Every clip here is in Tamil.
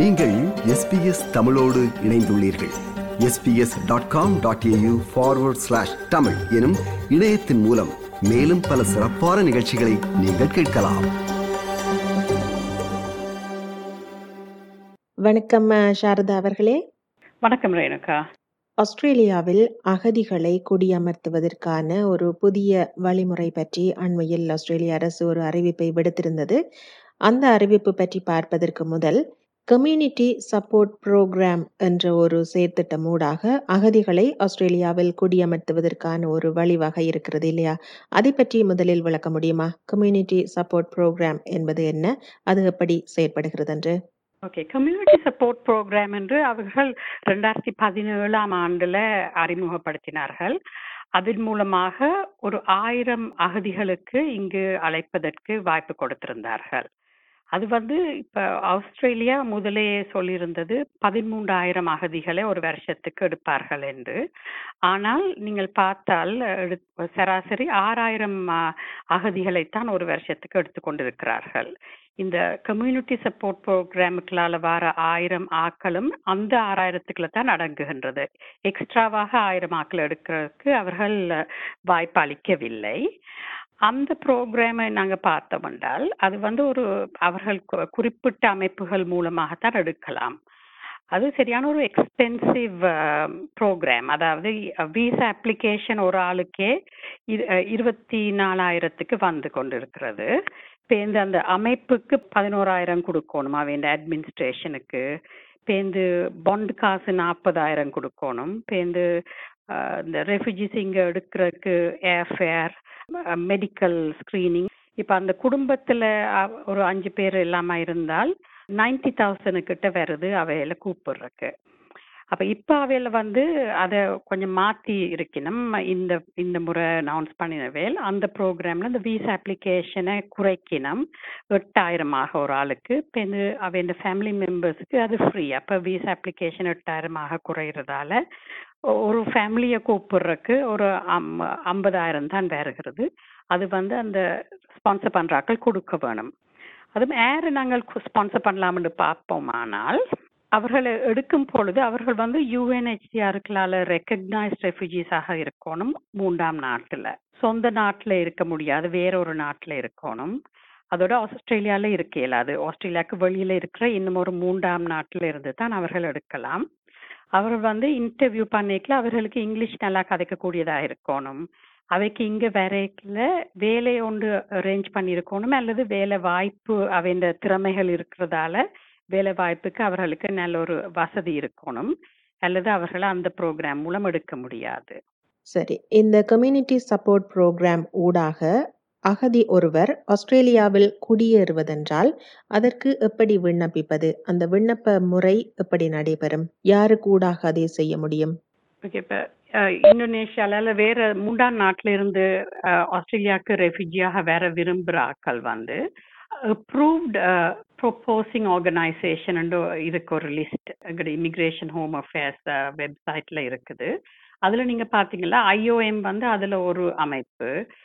நீங்கள் எஸ்பிஎஸ் தமிழோடு இணைந்துள்ளீர்கள் SBS dot com dot AU forward slash Tamil எனும் இணையத்தின் மூலம் மேலும் பல சிறப்பான நிகழ்ச்சிகளை நீங்கள் கேட்கலாம் வணக்கம் அஹ், சாரதா அவர்களே வணக்கம் ரேணுகா ஆஸ்திரேலியாவில் அகதிகளை குடியமர்த்துவதற்கான ஒரு புதிய வழிமுறை பற்றி அண்மையில் ஆஸ்திரேலிய அரசு ஒரு அறிவிப்பை விடுத்திருந்தது அந்த அறிவிப்பு பற்றி பார்ப்பதற்கு முதல் கம்யூனிட்டி சப்போர்ட் புரோகிராம் என்ற ஒரு செயற்திட்டம் ஊடாக அகதிகளை ஆஸ்திரேலியாவில் குடியமர்த்துவதற்கான ஒரு வழிவகை இருக்கிறது இல்லையா அதை பற்றி முதலில் விளக்க முடியுமா கம்யூனிட்டி சப்போர்ட் புரோகிராம் என்பது என்ன அது எப்படி செயற்படுகிறது என்று ஓகே கம்யூனிட்டி சப்போர்ட் ப்ரோக்ராம் என்று அவர்கள் ரெண்டாயிரத்தி பதினேழாம் ஆண்டுல அறிமுகப்படுத்தினார்கள் அதன் மூலமாக ஒரு ஆயிரம் அகதிகளுக்கு இங்கு அழைப்பதற்கு வாய்ப்பு கொடுத்திருந்தார்கள் அது வந்து இப்ப ஆஸ்திரேலியா முதலே சொல்லியிருந்தது பதிமூன்றாயிரம் அகதிகளை ஒரு வருஷத்துக்கு எடுப்பார்கள் என்று ஆனால் நீங்கள் பார்த்தால் எடு- சராசரி ஆறாயிரம் அகதிகளைத்தான் ஒரு வருஷத்துக்கு எடுத்துக்கொண்டிருக்கிறார்கள் இந்த கம்யூனிட்டி சப்போர்ட் ப்ரோக்ராமுக்களால வர ஆயிரம் ஆக்களும் அந்த ஆறாயிரத்துக்குள்ள தான் அடங்குகின்றது எக்ஸ்ட்ராவாக ஆயிரம் ஆக்கள் எடுக்கிறதுக்கு அவர்கள் வாய்ப்பு அளிக்கவில்லை அந்த ப்ரோக்ராமை நாங்க பார்த்தோம் என்றால் அது வந்து ஒரு அவர்கள் கு- குறிப்பிட்ட அமைப்புகள் மூலமாகத்தான் எடுக்கலாம் அது சரியான ஒரு எக்ஸ்பென்சிவ் ப்ரோக்ராம் அதாவது விசா அப்ளிகேஷன் ஒரு ஆளுக்கே இரு- அஹ் இருபத்தி நாலாயிரத்துக்கு வந்து கொண்டிருக்கிறது பேருந்து அந்த அமைப்புக்கு பதினோராயிரம் கொடுக்கணும் அவன் அட்மினிஸ்ட்ரேஷனுக்கு பேருந்து பாண்ட் காசு நாற்பதாயிரம் கொடுக்கணும் பேருந்து அஹ், இந்த ரெஃப்யூஜிஸ் இங்க எடுக்கிறதுக்கு ஏர்ஃபேர் மெடிக்கல் ஸ்கிரீனிங் இப்ப அந்த குடும்பத்துல அஹ், ஒரு அஞ்சு பேர் இல்லாம இருந்தால் நைன்டி தௌசண்ட் கிட்ட வருது அவையில கூப்பிடுறக்கு அப்ப இப்ப அவையில வந்து அத கொஞ்சம் மாத்தி இருக்கணும் இந்த இந்த முறை அனௌன்ஸ் பண்ணினவேல் அந்த ப்ரோக்ராம்ல இந்த விசா அப்ளிகேஷனை குறைக்கணும் எட்டாயிரமாக ஒரு ஆளுக்கு இப்போ இந்த அவன் ஃபேமிலி மெம்பர்ஸ்க்கு அது ஃப்ரீ அப்ப விசா அப்ளிகேஷன் எட்டாயிரமாக குறையிறதால ஒ- ஒரு ஃபேமிலியை கூப்பிடுறக்கு ஒரு அம்- ஐம்பதாயிரம் தான் வருகிறது அது வந்து அந்த ஸ்பான்சர் பண்றாக்கள் கொடுக்க வேணும் அதுவும் யாரு நாங்கள் ஸ்பான்சர் பண்ணலாம்னு பார்ப்போமானால் அவர்களை எடுக்கும் பொழுது அவர்கள் வந்து யூஎன்ஹெச்சிஆருக்களால ரெக்கக்னைஸ்ட் ரெஃப்யூஜிஸாக இருக்கணும் மூன்றாம் நாட்டுல சொந்த நாட்டுல இருக்க முடியாது வேற ஒரு நாட்டுல இருக்கணும் அதோட ஆஸ்திரேலியால இருக்க இயலாது ஆஸ்திரேலியாவுக்கு வெளியில இருக்கிற இன்னும் ஒரு மூன்றாம் நாட்டுல இருந்து தான் அவர்கள் எடுக்கலாம் அவர்கள் வந்து இன்டர்வியூ பண்ணிக்கல அவர்களுக்கு இங்கிலீஷ் நல்லா கதைக்கக்கூடியதா இருக்கணும் அவைக்கு இங்க வரைக்கல வேலை ஒன்று அரேஞ்ச் பண்ணியிருக்கணும் அல்லது வேலை வாய்ப்பு அவன் திறமைகள் இருக்கிறதால வேலை வாய்ப்புக்கு அவர்களுக்கு நல்ல ஒரு வசதி இருக்கணும் அல்லது அவர்களை அந்த ப்ரோக்ராம் மூலம் எடுக்க முடியாது சரி இந்த கம்யூனிட்டி சப்போர்ட் புரோகிராம் ஊடாக அகதி ஒருவர் ஆஸ்திரேலியாவில் குடியேறுவதென்றால் அதற்கு எப்படி விண்ணப்பிப்பது அந்த விண்ணப்ப முறை எப்படி நடைபெறும் யாருக்கு ஊடாக அதை செய்ய முடியும் ஓகே இப்போ இந்தோனேஷியால இல்ல வேற மூன்றாம் நாட்டில இருந்து அஹ், ஆஸ்திரேலியாவுக்கு ரெஃப்யூஜியாக வேற விரும்புகிற ஆட்கள் வந்து அப்ரூவ்ட் ப்ரொப்போசிங் ஆர்கனைசேஷன் இதுக்கு ஒரு லிஸ்ட் எங்களுடைய இமிக்ரேஷன் ஹோம் அஃபேர்ஸ் வெப்சைட்ல இருக்குது அதுல நீங்க பாத்தீங்கன்னா ஐஓஎம் வந்து அதுல ஒரு அமைப்பு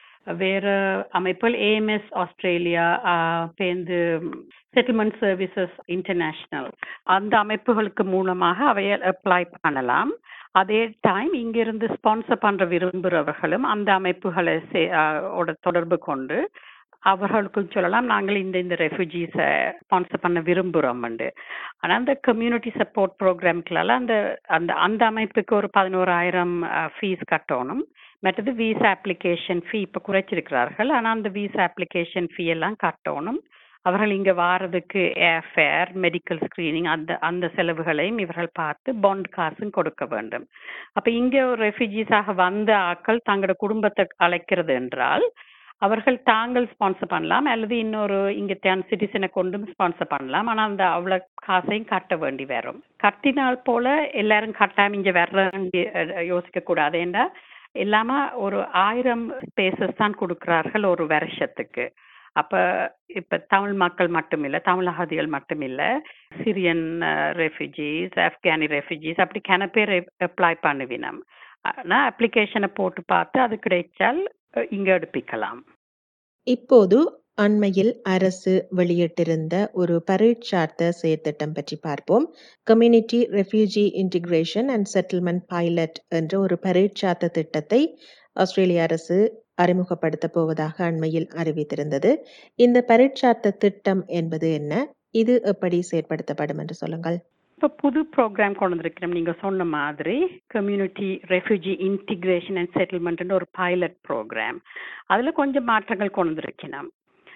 வேற அமைப்புகள் ஏஎம்எஸ் ஆஸ்திரேலியா பேருந்து செட்டில்மெண்ட் சர்வீசஸ் இன்டர்நேஷனல் அந்த அமைப்புகளுக்கு மூலமாக அவைய அப்ளை பண்ணலாம் அதே டைம் இங்கிருந்து ஸ்பான்சர் பண்ற விரும்புகிறவர்களும் அந்த அமைப்புகளை சே- ஆஹ் ஓட தொடர்பு கொண்டு அவர்களுக்கும் சொல்லலாம் நாங்கள் இந்த இந்த ரெஃப்யூஜிஸை ஸ்பான்சர் பண்ண விரும்புகிறோம்ண்டு ஆனால் அந்த கம்யூனிட்டி சப்போர்ட் ப்ரோக்ராம்களால அந்த அந்த அந்த அமைப்புக்கு ஒரு பதினோராயிரம் ஃபீஸ் கட்டணும் மற்றது விசா அப்ளிகேஷன் ஃபீ இப்போ குறைச்சிருக்கிறார்கள் ஆனால் அந்த விசா அப்ளிகேஷன் ஃபீ எல்லாம் கட்டணும் அவர்கள் இங்க வாரதுக்கு ஏர்ஃபேர் மெடிக்கல் ஸ்கிரீனிங் அந்த அந்த செலவுகளையும் இவர்கள் பார்த்து பாண்ட் காசும் கொடுக்க வேண்டும் அப்ப இங்க ஒரு ரெஃப்யூஜிஸாக வந்த ஆட்கள் தங்களோட குடும்பத்தை அழைக்கிறது என்றால் அவர்கள் தாங்கள் ஸ்பான்சர் பண்ணலாம் அல்லது இன்னொரு இங்க தேன் சிட்டிசனை கொண்டும் ஸ்பான்சர் பண்ணலாம் ஆனா அந்த அவ்வளவு காசையும் கட்ட வேண்டி வரும் கட்டினால் போல எல்லாரும் கட்டாம இங்க வர்றாங்க யோசிக்க கூடாது ஏன்னா இல்லாம ஒரு ஆயிரம் ஸ்பேசஸ் தான் கொடுக்கிறார்கள் ஒரு வருஷத்துக்கு அப்ப இப்ப தமிழ் மக்கள் மட்டும் இல்ல தமிழ் அகதிகள் மட்டும் இல்ல சிரியன் ரெஃப்யூஜிஸ் ஆப்கானி ரெஃப்யூஜிஸ் அப்படி கன பேர் அப்ளை பண்ணுவினம் ஆனா அப்ளிகேஷனை போட்டு பார்த்து அது கிடைச்சால் அஹ், இங்க எடுப்பிக்கலாம் இப்போது அண்மையில் அரசு வெளியிட்டிருந்த ஒரு பரீட்சார்த்த செயற்திட்டம் பற்றி பார்ப்போம் community refugee integration and settlement pilot என்ற ஒரு பரீட்சார்த்த திட்டத்தை ஆஸ்திரேலிய அரசு அறிமுகப்படுத்த போவதாக அண்மையில் அறிவித்திருந்தது இந்த பரீட்சார்த்த திட்டம் என்பது என்ன இது எப்படி செயற்படுத்தப்படும் என்று சொல்லுங்கள் இப்போ புது ப்ரோக்ராம் கொண்டு வந்திருக்கிறோம் நீங்க சொன்ன மாதிரி கம்யூனிட்டி ரெஃப்யூஜி இன்டிகிரேஷன் அண்ட் செட்டில்மெண்ட்னு ஒரு பைலட் ப்ரோக்ராம் அதுல கொஞ்சம் மாற்றங்கள் கொண்டு வந்திருக்கணும்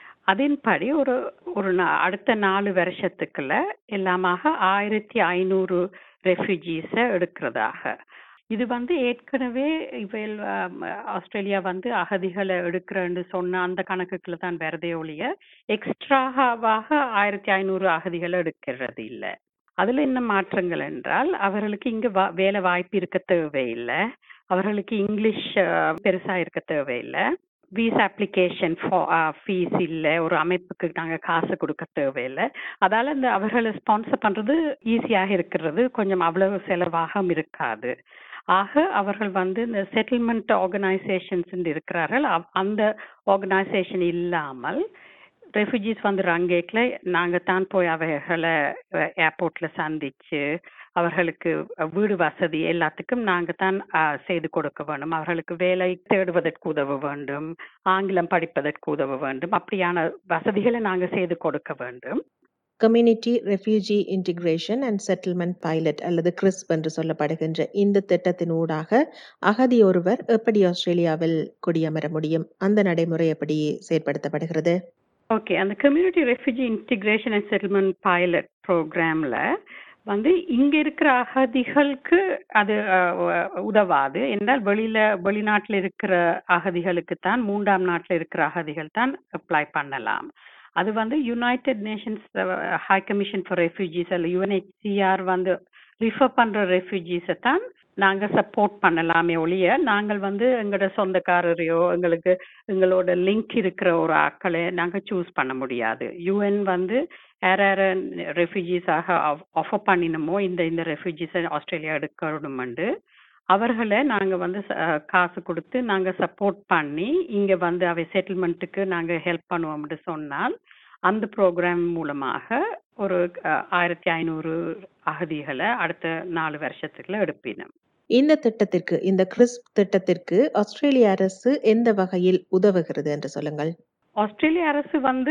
அதன்படி ஒரு ஒரு நா- அடுத்த நாலு வருஷத்துக்குள்ள எல்லாமாக ஆயிரத்தி ஐநூறு ரெஃப்யூஜிஸை எடுக்கிறதாக இது வந்து ஏற்கனவே இவையில் ஆம், ஆஸ்திரேலியா வந்து அகதிகளை எடுக்கிறேன்னு சொன்ன அந்த கணக்குக்குள்ள தான் வருதே ஒழிய எக்ஸ்ட்ராவாக ஆயிரத்தி ஐநூறு அகதிகளை எடுக்கிறது இல்லை அதுல என்ன மாற்றங்கள் என்றால் அவர்களுக்கு இங்க வா- வேலை வாய்ப்பு இருக்க தேவையில்லை அவர்களுக்கு இங்கிலீஷ் அஹ், பெருசா இருக்க தேவையில்லை வீசா அப்ளிகேஷன் ஃபீஸ் இல்லை ஒரு அமைப்புக்கு நாங்க காசு கொடுக்க தேவையில்லை அதால இந்த அவர்களை ஸ்பான்சர் பண்றது ஈஸியாக இருக்கிறது கொஞ்சம் அவ்வளவு செலவாகவும் இருக்காது ஆக அவர்கள் வந்து இந்த செட்டில்மெண்ட் ஆர்கனைசேஷன்ஸ் இருக்கிறார்கள் அவ்- அந்த ஆர்கனைசேஷன் இல்லாமல் ரெஃப்யூஜிஸ் வந்து அங்கேக்கல நாங்க தான் போய் அவைகளை ஏர்போர்ட்ல சந்திச்சு அவர்களுக்கு அஹ், வீடு வசதி எல்லாத்துக்கும் நாங்க தான் அஹ், செய்து கொடுக்க வேண்டும் அவர்களுக்கு வேலை தேடுவதற்கு உதவ வேண்டும் ஆங்கிலம் படிப்பதற்கு உதவ வேண்டும் அப்படியான வசதிகளை நாங்க செய்து கொடுக்க வேண்டும் community refugee integration and settlement pilot அல்லது கிறிஸ்ப் என்று சொல்லப்படுகின்ற இந்த திட்டத்தின் ஊடாக அகதி ஒருவர் எப்படி ஆஸ்திரேலியாவில் குடியமர முடியும் அந்த நடைமுறை எப்படி செயற்படுத்தப்படுகிறது ஓகே அந்த community refugee integration and settlement pilot ப்ரோக்ராம்ல வந்து இங்க இருக்கிற அகதிகளுக்கு அது அஹ், உ- உதவாது என்றால் வெளியில வெளிநாட்டுல இருக்கிற அகதிகளுக்கு தான் மூன்றாம் நாட்டுல இருக்கிற அகதிகள் தான் அப்ளை பண்ணலாம் அது வந்து United Nations High Commission for refugees அல்ல யுஎன்ஹெச்சிஆர் வந்து ரிஃபர் பண்ற ரெஃப்யூஜிஸை தான் நாங்க சப்போர்ட் பண்ணலாமே ஒழிய நாங்கள் வந்து எங்களோட சொந்தக்காரரையோ எங்களுக்கு எங்களோட லிங்க் இருக்கிற ஒரு ஆட்களை நாங்க சூஸ் பண்ண முடியாது யுஎன் வந்து யார் யார ரெஃப்யூஜிஸாக ஆஃபர் பண்ணினமோ இந்த இந்த ரெஃப்யூஜிஸை ஆஸ்திரேலியா எடுக்கணுமெண்டு அவர்களை நாங்க வந்து ச- அஹ் காசு கொடுத்து நாங்க சப்போர்ட் பண்ணி இங்க வந்து அவை செட்டில்மெண்ட்டுக்கு நாங்க ஹெல்ப் பண்ணுவோம்னு சொன்னால் அந்த ப்ரோக்ராம் மூலமாக ஒரு அஹ், ஆயிரத்தி ஐநூறு அகதிகளை அடுத்த நாலு வருஷத்துக்குள்ள எடுப்பினோம் இந்த திட்டத்திற்கு இந்த கிறிஸ்ப் திட்டத்திற்கு ஆஸ்திரேலிய அரசு எந்த வகையில் உதவுகிறது என்று சொல்லுங்கள் ஆஸ்திரேலிய அரசு வந்து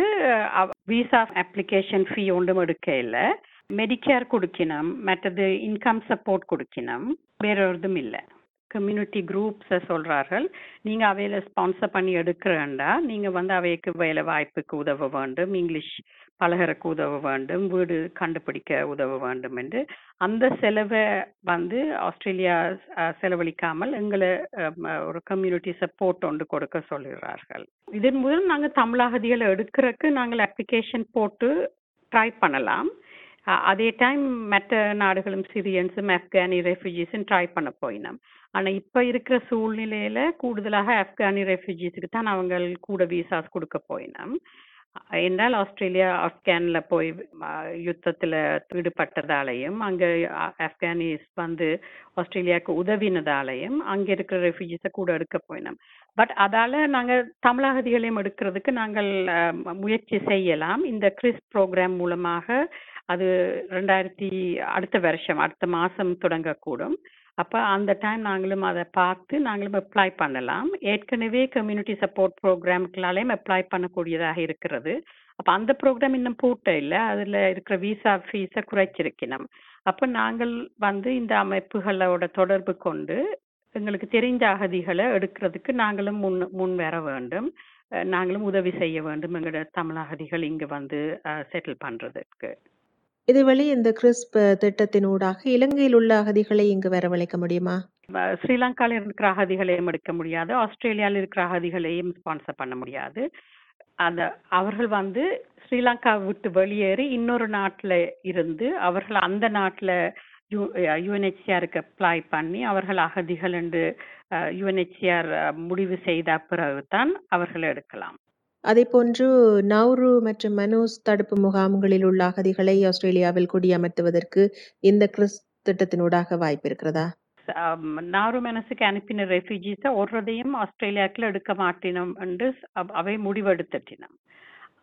விசா அப்ளிகேஷன் ஃபீ ஒன்றும் எடுக்க இல்லை மெடிக்கேர் கொடுக்கணும் மற்றது இன்கம் சப்போர்ட் கொடுக்கணும் வேற ஒன்றும் இல்லை கம்யூனிட்டி குரூப்ஸை சொல்றார்கள் நீங்க அவையில ஸ்பான்சர் பண்ணி எடுக்கிறேன்டா நீங்க வந்து அவைக்கு வேலை வாய்ப்புக்கு உதவ வேண்டும் இங்கிலீஷ் பழகறக்கு உதவ வேண்டும் வீடு கண்டுபிடிக்க உதவ வேண்டும் என்று அந்த செலவை வந்து ஆஸ்திரேலியா அஹ், செலவழிக்காமல் எங்களை அஹ், ம- ஒரு கம்யூனிட்டி சப்போர்ட் ஒன்று கொடுக்க சொல்லுகிறார்கள் இதன் முதல் நாங்க தமிழகதிகளை எடுக்கிறதுக்கு நாங்கள் அப்ளிகேஷன் போட்டு ட்ரை பண்ணலாம் அ- அதே டைம் மற்ற நாடுகளும் சிரியன்ஸும் ஆப்கானி ரெஃப்யூஜிஸும் ட்ரை பண்ண போயினோம் ஆனா இப்ப இருக்கிற சூழ்நிலையில கூடுதலாக ஆப்கானி ரெஃப்யூஜிஸுக்கு தான் அவங்க கூட விசாஸ் கொடுக்க போயினோம் என்றால் ஆஸ்திரேலியா ஆப்கான்ல போய் அ, யுத்தத்துல ஈடுபட்டதாலையும் அங்க அ- ஆப்கானிஸ் வந்து ஆஸ்திரேலியாவுக்கு உதவினதாலையும் அங்க இருக்கிற ரெஃப்யூஜிஸை கூட எடுக்க போயினோம் பட் அதால நாங்க தமிழகதிகளையும் எடுக்கிறதுக்கு நாங்கள் அ, ம- முயற்சி செய்யலாம் இந்த கிறிஸ் ப்ரோக்ராம் மூலமாக அது ரெண்டாயிரத்தி அடுத்த வருஷம் அடுத்த மாசம் தொடங்கக்கூடும் அப்ப அந்த டைம் நாங்களும் அதை பார்த்து நாங்களும் அப்ளை பண்ணலாம் ஏற்கனவே கம்யூனிட்டி சப்போர்ட் ப்ரோக்ராம்களாலையும் அப்ளை பண்ணக்கூடியதாக இருக்கிறது அப்ப அந்த ப்ரோக்ராம் இன்னும் பூட்ட இல்லை அதுல இருக்கிற விசா ஃபீஸை குறைச்சிருக்கணும் அப்ப நாங்கள் வந்து இந்த அமைப்புகளோட தொடர்பு கொண்டு எங்களுக்கு தெரிஞ்ச அகதிகளை எடுக்கிறதுக்கு நாங்களும் முன் முன் வர வேண்டும் அஹ் நாங்களும் உதவி செய்ய வேண்டும் எங்களோட தமிழ் அகதிகள் இங்க வந்து செட்டில் பண்றதுக்கு இதுவழி இந்த கிறிஸ்ப் திட்டத்தினூடாக இலங்கையில் உள்ள அகதிகளை இங்கு வரவழைக்க முடியுமா வ- ஸ்ரீலங்கால இருக்கிற அகதிகளையும் எடுக்க முடியாது ஆஸ்திரேலியால இருக்கிற அகதிகளையும் ஸ்பான்சர் பண்ண முடியாது அந்த அவர்கள் வந்து ஸ்ரீலங்கா விட்டு வெளியேறி இன்னொரு நாட்டுல இருந்து அவர்கள் அந்த நாட்டுல யுஎன்ஹெச்சிஆருக்கு அப்ளை பண்ணி அவர்கள் அகதிகள் என்று யுஎன்ஹெச்சிஆர் முடிவு செய்த பிறகுதான் அவர்களை எடுக்கலாம் அதே போன்று நௌரு மற்றும் மனோஸ் தடுப்பு முகாம்களில் உள்ள அகதிகளை ஆஸ்திரேலியாவில் குடியமர்த்துவதற்கு இந்த கிறிஸ் திட்டத்தினூடாக வாய்ப்பு இருக்கிறதா ஆம், நாரு மனசுக்கு அனுப்பின ரெஃப்யூஜிஸை ஒருதையும் ஆஸ்திரேலியாக்குள்ள எடுக்க மாட்டினோம் என்று அவ- அவை முடிவெடுத்துட்டினோம்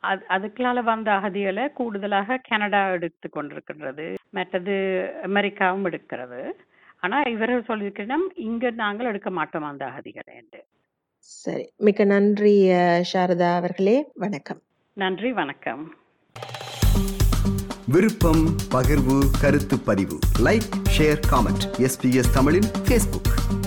அது அதுக்குள்ளால வந்த அகதிகளை கூடுதலாக கனடா எடுத்து கொண்டிருக்கின்றது மற்றது அமெரிக்காவும் எடுக்கிறது ஆனா இவர்கள் சொல்லியிருக்கணும் இங்க நாங்கள் எடுக்க மாட்டோம் அந்த அகதிகளை என்று சரி மிக்க நன்றி அஹ், சாரதா அவர்களே வணக்கம் நன்றி வணக்கம் விருப்பம் பகிர்வு கருத்து பதிவு லைக் ஷேர் காமெண்ட் எஸ்பிஎஸ் தமிழின் ஃபேஸ்புக்